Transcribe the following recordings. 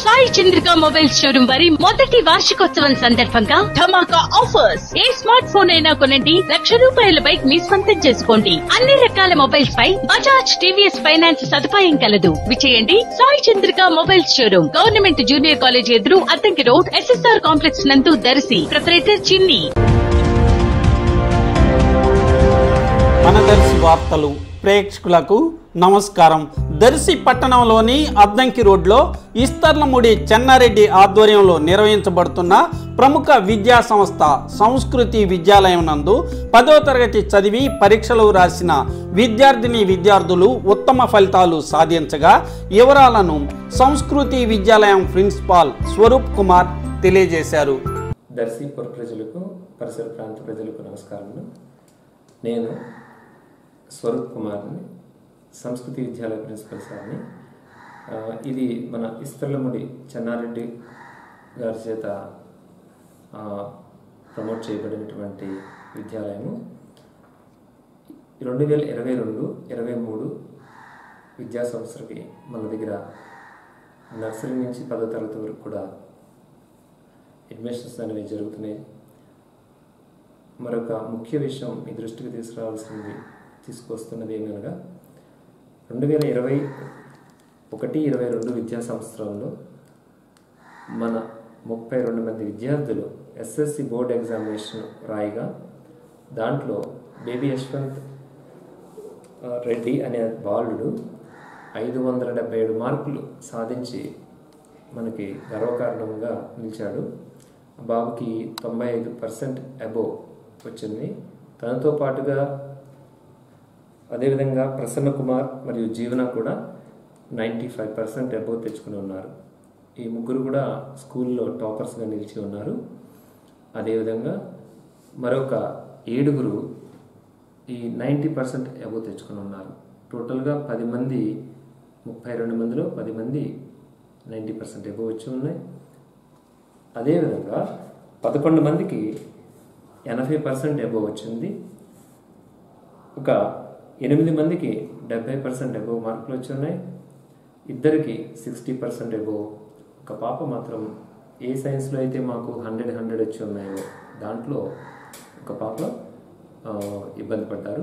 Sai Chandrika mobile showroom వారి మొదటి వార్షికోత్సవం సందర్భంగా ధమాకా ఆఫర్స్ ఏ స్మార్ట్ ఫోన్ అయినా కొనండి లక్ష రూపాయల బైక్ మీ సొంతం చేసుకోండి అన్ని రకాల మొబైల్స్ పై బజాజ్ టీవీఎస్ ఫైనాన్స్ సదుపాయం కలదు విచేయండి Sai Chandrika mobile showroom government junior college ఎదురు అద్దంకి రోడ్ ఎస్ఎస్ఆర్ కాంప్లెక్స్ నందు దర్శి ప్రొపరేటర్ చిన్ని మన దర్శి వార్తలు ప్రేక్షకులకు నమస్కారం దర్శి పట్టణంలోని అద్దంకి రోడ్లో ఇస్తర్లముడి చెన్నారెడ్డి ఆధ్వర్యంలో నిర్వహించబడుతున్న ప్రముఖ విద్యా సంస్థ సంస్కృతి విద్యాలయం నందు పదో తరగతి చదివి పరీక్షలు రాసిన విద్యార్థిని విద్యార్థులు ఉత్తమ ఫలితాలు సాధించగా వివరాలను సంస్కృతి విద్యాలయం ప్రిన్సిపాల్ స్వరూప్ కుమార్ తెలియజేశారు దర్శి పుర ప్రజలకు పరిసర ప్రాంత ప్రజలకు నమస్కారములు నేను స్వరూప్ కుమార్ని సంస్కృతి విద్యాలయ ప్రిన్సిపల్ సార్ని ఆ, ఇది మన ఇస్తర్లముడి చెన్నారెడ్డి గారి చేత ఆ, ప్రమోట్ చేయబడినటువంటి విద్యాలయము రెండు వేల ఇరవై రెండు ఇరవై మూడు విద్యా సంవత్సరకి మన దగ్గర నర్సరీ నుంచి పదో తరగతి వరకు కూడా అడ్మిషన్స్ అనేవి జరుగుతున్నాయి మరొక ముఖ్య విషయం మీ దృష్టికి తీసుకురావాల్సింది తీసుకొస్తున్నది ఏమనగా రెండు వేల ఇరవై ఒకటి ఇరవై రెండు విద్యా సంవత్సరంలో మన ముప్పై రెండు మంది విద్యార్థులు ఎస్ఎస్సి బోర్డ్ ఎగ్జామినేషన్ రాయిగా దాంట్లో బేబీ యశ్వంత్ ఆ, రెడ్డి అనే బాలుడు ఐదు వందల డెబ్బై ఏడు మార్కులు సాధించి మనకి గర్వకారణంగా నిలిచాడు ఆ బాబుకి తొంభై ఐదు పర్సెంట్ అబోవ్ వచ్చింది తనతో పాటుగా అదేవిధంగా ప్రసన్న కుమార్ మరియు జీవన కూడా నైంటీ ఫైవ్ పర్సెంట్ అబోవ్ తెచ్చుకుని ఉన్నారు ఈ ముగ్గురు కూడా స్కూల్లో టాపర్స్గా నిలిచి ఉన్నారు అదేవిధంగా మరొక ఏడుగురు ఈ నైంటీ పర్సెంట్ అబోవ్ తెచ్చుకుని ఉన్నారు టోటల్గా పది మంది ముప్పై రెండు మందిలో పది మంది నైంటీ పర్సెంట్ అబోవ్ వచ్చి ఉన్నాయి అదేవిధంగా పదకొండు మందికి ఎనభై పర్సెంట్ అబోవ్ వచ్చింది ఒక ఎనిమిది మందికి డెబ్బై పర్సెంట్ అబోవ్ మార్కులు వచ్చి ఉన్నాయి ఇద్దరికి సిక్స్టీ పర్సెంట్ అబోవ్ ఒక పాప మాత్రం ఏ సైన్స్లో అయితే మాకు హండ్రెడ్ హండ్రెడ్ వచ్చి ఉన్నాయో దాంట్లో ఒక పాప ఆ, ఇబ్బంది పడ్డారు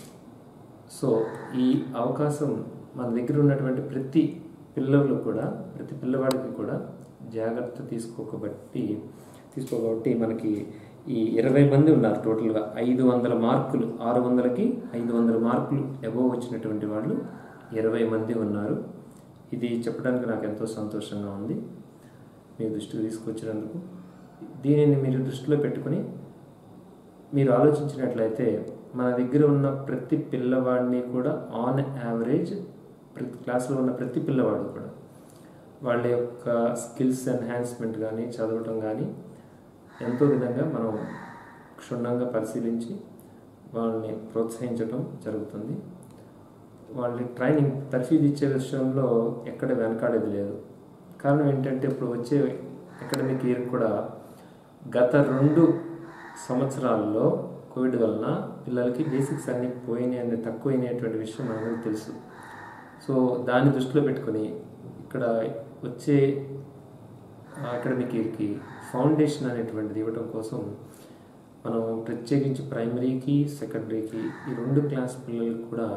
సో ఈ అవకాశం మన దగ్గర ఉన్నటువంటి ప్రతి పిల్లలు కూడా ప్రతి పిల్లవాడికి కూడా జాగ్రత్త తీసుకోకబట్టి తీసుకోబట్టి మనకి ఈ ఇరవై మంది ఉన్నారు టోటల్గా ఐదు వందల మార్కులు ఆరు వందలకి ఐదు వందల మార్కులు అబోవ్ వచ్చినటువంటి వాళ్ళు ఇరవై మంది ఉన్నారు ఇది చెప్పడానికి నాకు ఎంతో సంతోషంగా ఉంది మీ దృష్టికి తీసుకొచ్చినందుకు దీనిని మీరు దృష్టిలో పెట్టుకుని మీరు ఆలోచించినట్లయితే మన దగ్గర ఉన్న ప్రతి పిల్లవాడిని కూడా ఆన్ యావరేజ్ ప్రతి క్లాస్లో ఉన్న ప్రతి పిల్లవాడు కూడా వాళ్ళ యొక్క స్కిల్స్ ఎన్హాన్స్మెంట్ కానీ చదవటం కానీ ఎంతో విధంగా మనం క్షుణ్ణంగా పరిశీలించి వాళ్ళని ప్రోత్సహించడం జరుగుతుంది వాళ్ళని ట్రైనింగ్ తర్ఫీదు ఇచ్చే విషయంలో ఎక్కడ వెనకాడేది లేదు కారణం ఏంటంటే ఇప్పుడు వచ్చే అకాడమిక్ ఇయర్ కూడా గత రెండు సంవత్సరాల్లో కోవిడ్ వలన పిల్లలకి బేసిక్స్ అన్ని పోయినాయి అన్ని తక్కువైనటువంటి విషయం మనందరికీ తెలుసు సో దాన్ని దృష్టిలో పెట్టుకొని ఇక్కడ వచ్చే అకాడమిక్ ఇయర్కి ఫౌండేషన్ అనేటువంటిది ఇవ్వడం కోసం మనం ప్రత్యేకించి ప్రైమరీకి సెకండరీకి ఈ రెండు క్లాస్ పిల్లలకు కూడా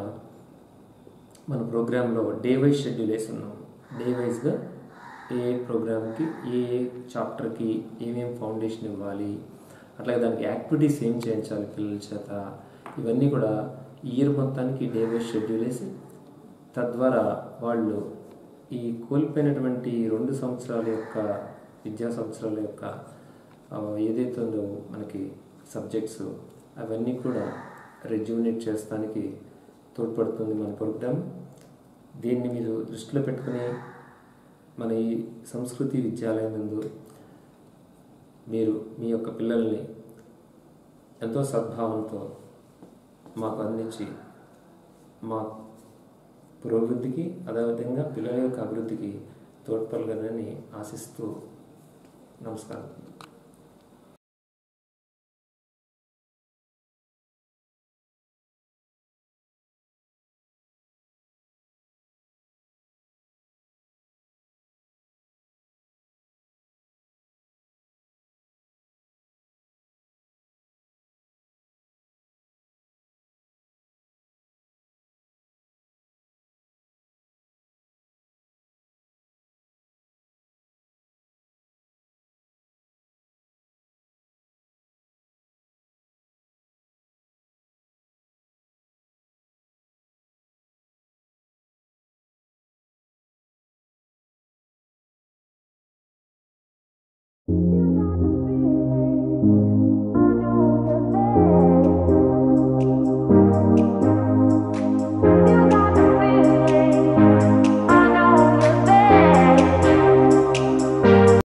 మన ప్రోగ్రాంలో డే వైజ్ షెడ్యూల్ వేసి ఉన్నాం డే వైజ్గా ఏ ప్రోగ్రామ్కి ఏ చాప్టర్కి ఏమేమి ఫౌండేషన్ ఇవ్వాలి అట్లాగే దానికి యాక్టివిటీస్ ఏం చేయించాలి పిల్లల చేత ఇవన్నీ కూడా ఇయర్ మొత్తానికి డే వైజ్ షెడ్యూల్ వేసి తద్వారా వాళ్ళు ఈ కోల్పోయినటువంటి రెండు సంవత్సరాల యొక్క విద్యా సంవత్సరాల యొక్క ఆ, ఏదైతే ఉందో మనకి సబ్జెక్ట్స్ అవన్నీ కూడా రెజ్యూమినేట్ చేస్తానికి తోడ్పడుతుంది మన ప్రోగ్రామ్ దీన్ని మీరు దృష్టిలో పెట్టుకుని మన ఈ సంస్కృతి విద్యాలయం నందు మీరు మీ యొక్క పిల్లల్ని ఎంతో సద్భావంతో మాకు అందించి మా పురోభివృద్ధికి అదేవిధంగా పిల్లల యొక్క అభివృద్ధికి తోడ్పడగలని ఆశిస్తూ నమస్కారం